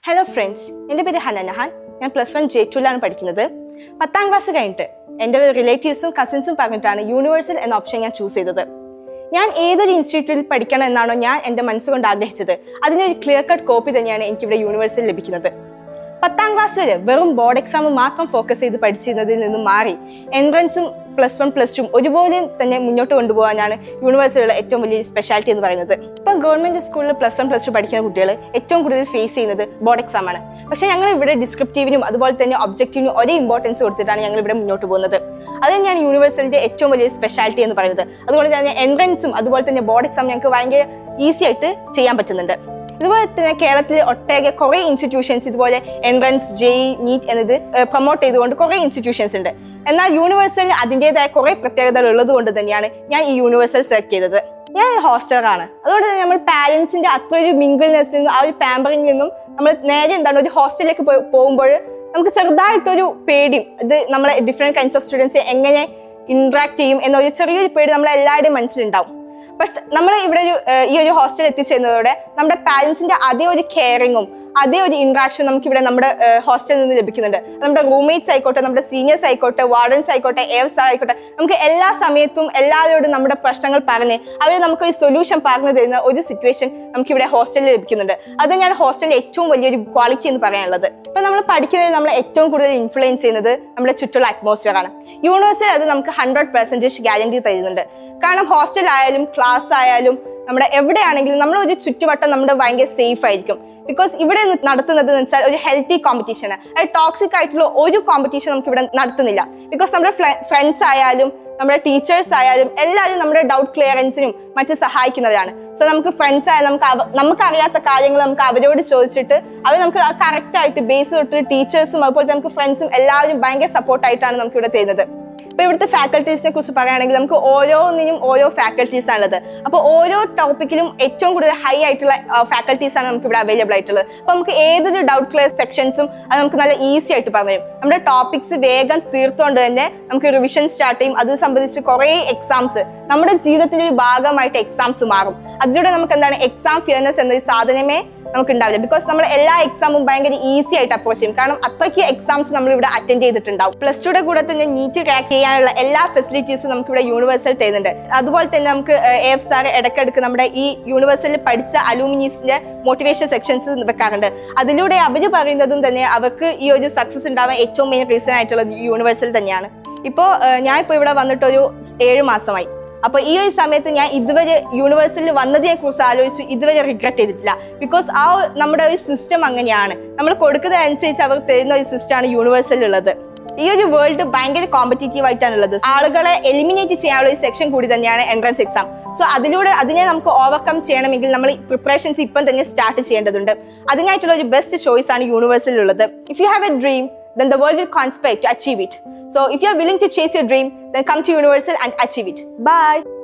Hello friends എൻ്റെ പേര് ഹനനഹാൻ ഞാൻ പ്ലസ് വൺ ജെ ടുവിലാണ് പഠിക്കുന്നത് പത്താം ക്ലാസ് കഴിഞ്ഞിട്ട് എൻ്റെ റിലേറ്റീവ്സും കസിൻസും പറഞ്ഞിട്ടാണ് യൂണിവേഴ്സൽ എന്ന ഓപ്ഷൻ ഞാൻ ചൂസ് ചെയ്തത് ഞാൻ ഏതൊരു ഇൻസ്റ്റിറ്റ്യൂട്ടിൽ പഠിക്കണം എന്നാണോ ഞാൻ എൻ്റെ മനസ്സുകൊണ്ട് ആഗ്രഹിച്ചത് അതിനൊരു ക്ലിയർ കട്ട് കോപ്പി തന്നെയാണ് എനിക്കിവിടെ യൂണിവേഴ്സിൽ ലഭിക്കുന്നത് പത്താം ക്ലാസ് വരെ വെറും ബോർഡ് എക്സാം മാത്രം ഫോക്കസ് ചെയ്ത് പഠിച്ചിരുന്നതിൽ നിന്ന് മാറി എൻട്രൻസും പ്ലസ് വൺ പ്ലസ് ടു ഒരുപോലെ തന്നെ മുന്നോട്ട് കൊണ്ടുപോകാനാണ് യൂണിവേഴ്സിറ്റിയുടെ ഏറ്റവും വലിയ സ്പെഷ്യാലിറ്റി എന്ന് പറയുന്നത് ഇപ്പം ഗവൺമെന്റ് സ്കൂളിൽ പ്ലസ് വൺ പ്ലസ് ടു പഠിക്കുന്ന കുട്ടികൾ ഏറ്റവും കൂടുതൽ ഫേസ് ചെയ്യുന്നത് ബോർഡ് എക്സാം ആണ് പക്ഷേ ഞങ്ങൾ ഇവിടെ ഡിസ്ക്രിപ്റ്റീവിനും അതുപോലെ തന്നെ ഒബ്ജക്റ്റീവിനും ഒരേ ഇമ്പോർട്ടൻസ് കൊടുത്തിട്ടാണ് ഞങ്ങൾ ഇവിടെ മുന്നോട്ട് പോകുന്നത് അത് തന്നെയാണ് യൂണിവേഴ്സിറ്റിന്റെ ഏറ്റവും വലിയ സ്പെഷ്യാലിറ്റി എന്ന് പറയുന്നത് അതുകൊണ്ട് തന്നെ എൻട്രൻസും അതുപോലെ തന്നെ ബോർഡ് എക്സാം ഞങ്ങൾക്ക് ഭയങ്കര ഈസി ആയിട്ട് ചെയ്യാൻ പറ്റുന്നുണ്ട് ഇതുപോലെ തന്നെ കേരളത്തിൽ ഒട്ടേറെ കുറേ ഇൻസ്റ്റിറ്റ്യൂഷൻസ് ഇതുപോലെ എൻട്രൻസ് ജെഇ നീറ്റ് എന്നത് പ്രൊമോട്ട് ചെയ്തുകൊണ്ട് കുറേ ഇൻസ്റ്റിറ്റ്യൂഷൻസ് ഉണ്ട് എന്നാൽ യൂണിവേഴ്സലിന് അതിൻ്റെതായ കുറേ പ്രത്യേകതകൾ ഉള്ളത് കൊണ്ട് തന്നെയാണ് ഞാൻ ഈ യൂണിവേഴ്സൽ സെലക്ട് ചെയ്തത് ഞാൻ ഒരു ഹോസ്റ്റലറാണ് അതുകൊണ്ട് തന്നെ നമ്മൾ പാരൻസിന്റെ അത്ര ഒരു മിങ്കിൾനെസ്സിൽ നിന്നും ആ ഒരു പാമ്പറിൽ നിന്നും നമ്മൾ നേരെ എന്താണ് ഒരു ഹോസ്റ്റലിലേക്ക് പോകുമ്പോൾ നമുക്ക് ചെറുതായിട്ടൊരു പേടിയും ഇത് നമ്മളെ ഡിഫറെൻറ്റ് കൈൻഡ്സ് ഓഫ് സ്റ്റുഡൻസ് എങ്ങനെ ഇന്ററാക്ട് ചെയ്യും എന്നൊരു ചെറിയൊരു പേടി നമ്മളെ എല്ലാവരുടെയും മനസ്സിലുണ്ടാവും ബട്ട് നമ്മൾ ഇവിടെ ഒരു ഏഹ് ഈ ഒരു ഹോസ്റ്റൽ എത്തിച്ചേരുന്നതോടെ നമ്മുടെ പാരൻസിന്റെ അതേ ഒരു കെയറിങ്ങും അതേ ഒരു ഇന്ററാക്ഷൻ നമുക്ക് ഇവിടെ നമ്മുടെ ഹോസ്റ്റലിൽ നിന്ന് ലഭിക്കുന്നുണ്ട് നമ്മുടെ റൂംമേറ്റ്സ് ആയിക്കോട്ടെ നമ്മുടെ സീനിയേഴ്സ് ആയിക്കോട്ടെ വാർഡൻസ് ആയിക്കോട്ടെ എയർസ് ആയിക്കോട്ടെ നമുക്ക് എല്ലാ സമയത്തും എല്ലാവരോടും നമ്മുടെ പ്രശ്നങ്ങൾ പറഞ്ഞ് അവർ നമുക്ക് ഒരു സൊല്യൂഷൻ പറഞ്ഞു തരുന്ന ഒരു സിറ്റുവേഷൻ നമുക്ക് ഇവിടെ ഹോസ്റ്റലിൽ ലഭിക്കുന്നുണ്ട് അത് തന്നെയാണ് ഹോസ്റ്റലിന്റെ ഏറ്റവും വലിയൊരു ക്വാളിറ്റി എന്ന് പറയാനുള്ളത് ഇപ്പൊ നമ്മൾ പഠിക്കുന്നത് നമ്മളെ ഏറ്റവും കൂടുതൽ ഇൻഫ്ലുവൻസ് ചെയ്യുന്നത് നമ്മുടെ ചുറ്റുള്ള അറ്റ്മോസ്ഫിയർ ആണ് യൂണിവേഴ്സിൽ അത് നമുക്ക് ഹൺഡ്രഡ് പെർസെൻറ്റേജ് ഗ്യാരണ്ടി തരുന്നുണ്ട് കാരണം ഹോസ്റ്റൽ ആയാലും ക്ലാസ് ആയാലും നമ്മുടെ എവിടെയാണെങ്കിലും നമ്മൾ ഒരു ചുറ്റുവട്ടം നമ്മുടെ ഭയങ്കര സേഫ് ആയിരിക്കും ബിക്കോസ് ഇവിടെ നി- നടത്തുന്നത് എന്ന് വെച്ചാൽ ഒരു ഹെൽത്തി കോമ്പറ്റീഷൻ അത് ടോക്സിക് ആയിട്ടുള്ള ഒരു കോമ്പറ്റീഷൻ നമുക്ക് ഇവിടെ നടത്തുന്നില്ല ബിക്കോസ് നമ്മുടെ ഫ്രണ്ട്സ് ആയാലും നമ്മുടെ ടീച്ചേഴ്സ് ആയാലും എല്ലാവരും നമ്മുടെ ഡൗട്ട് ക്ലിയറൻസിനും മറ്റും സഹായിക്കുന്നവരാണ് സോ നമുക്ക് ഫ്രണ്ട്സ് ആയാലും നമുക്ക് അവ- നമുക്ക് അറിയാത്ത കാര്യങ്ങൾ നമുക്ക് അവരോട് ചോദിച്ചിട്ട് അവർ നമുക്ക് കറക്റ്റ് ആയിട്ട് ബേസ് തൊട്ട് ടീച്ചേഴ്സും അതുപോലെ തന്നെ നമുക്ക് ഫ്രണ്ട്സും എല്ലാവരും ഭയങ്കര സപ്പോർട്ടായിട്ടാണ് നമുക്ക് ഇവിടെ തരുന്നത് ഇപ്പൊ ഇവിടുത്തെ ഫാക്കൽറ്റീസിനെ കുറിച്ച് പറയുകയാണെങ്കിൽ നമുക്ക് ഓരോന്നിനും ഓരോ ഫാക്കൽറ്റീസ് ആണുള്ളത് അപ്പോൾ ഓരോ ടോപ്പിക്കിലും ഏറ്റവും കൂടുതൽ ഹൈ ആയിട്ടുള്ള ഫാക്കൽറ്റീസ് ആണ് നമുക്ക് ഇവിടെ അവൈലബിൾ ആയിട്ടുള്ളത് അപ്പോൾ നമുക്ക് ഏതൊരു ഡൗട്ട് ക്ലിയർ സെക്ഷൻസും അത് നമുക്ക് നല്ല ഈസി ആയിട്ട് പറഞ്ഞു തരും നമ്മുടെ ടോപ്പിക്സ് വേഗം തീർത്തുകൊണ്ട് തന്നെ നമുക്ക് റിവിഷൻ സ്റ്റാർട്ട് ചെയ്യും അത് സംബന്ധിച്ച് കുറേ എക്സാംസ് നമ്മുടെ ജീവിതത്തിന്റെ ഒരു ഭാഗമായിട്ട് എക്സാംസ് മാറും അതിലൂടെ നമുക്ക് എന്താണ് എക്സാം ഫിയർനെസ് എന്നൊരു സാധനമേ നമുക്ക് ഉണ്ടാവില്ല ബിക്കോസ് നമ്മൾ എല്ലാ എക്സാമും ഭയങ്കര ഈസി ആയിട്ട് അപ്രോച്ച് ചെയ്യും കാരണം അത്രയ്ക്ക് എക്സാംസ് നമ്മൾ ഇവിടെ അറ്റൻഡ് ചെയ്തിട്ടുണ്ടാവും പ്ലസ് ടുയുടെ കൂടെ തന്നെ നീറ്റ് ക്രാക്ക് ചെയ്യാനുള്ള എല്ലാ ഫെസിലിറ്റീസും നമുക്ക് ഇവിടെ യൂണിവേഴ്സൽ തരുന്നുണ്ട് അതുപോലെ തന്നെ നമുക്ക് എഫ് സാർ ഇടയ്ക്കിടയ്ക്ക് നമ്മുടെ ഈ യൂണിവേഴ്സലിൽ പഠിച്ച അലൂമിനീസിന്റെ മോട്ടിവേഷൻ സെക്ഷൻസ് വെക്കാറുണ്ട് അതിലൂടെ അവർ പറയുന്നതും തന്നെ അവർക്ക് ഈ ഒരു സക്സസ് ഉണ്ടാവാൻ ഏറ്റവും മെയിൻ റീസൺ ആയിട്ടുള്ളത് യൂണിവേഴ്സൽ തന്നെയാണ് ഇപ്പോൾ ഞാൻ ഇപ്പോൾ ഇവിടെ വന്നിട്ട് ഒരു ഏഴ് മാസമായി അപ്പൊ ഈ ഒരു സമയത്ത് ഞാൻ ഇതുവരെ യൂണിവേഴ്സിറ്റിയിൽ വന്നതിനെ കുറിച്ച് ആലോചിച്ച് ഇതുവരെ റിഗ്രറ്റ് ചെയ്തിട്ടില്ല ബിക്കോസ് ആ ഒരു- നമ്മുടെ ഒരു സിസ്റ്റം അങ്ങനെയാണ് നമ്മൾ കൊടുക്കുന്നതനുസരിച്ച് അവർ തരുന്ന ഒരു സിസ്റ്റമാണ് യൂണിവേഴ്സിൽ ഉള്ളത് ഈ ഒരു വേൾഡ് ഭയങ്കര കോമ്പറ്റീറ്റീവ് ആയിട്ടാണ് ഉള്ളത് ആളുകളെ എലിമിനേറ്റ് ചെയ്യാനുള്ള ഒരു സെക്ഷൻ കൂടി തന്നെയാണ് എൻട്രൻസ് എക്സാം സോ അതിലൂടെ അതിനെ നമുക്ക് ഓവർകം ചെയ്യണമെങ്കിൽ നമ്മൾ പ്രിപ്പറേഷൻസ് ഇപ്പം തന്നെ സ്റ്റാർട്ട് ചെയ്യേണ്ടതുണ്ട് അതിനായിട്ടുള്ള ഒരു ബെസ്റ്റ് ചോയ്സ് ആണ് യൂണിവേഴ്സിൽ ഉള്ളത് if you have a dream then the world will conspire to achieve it. So if you are willing to chase your dream, then come to Universal and achieve it. Bye.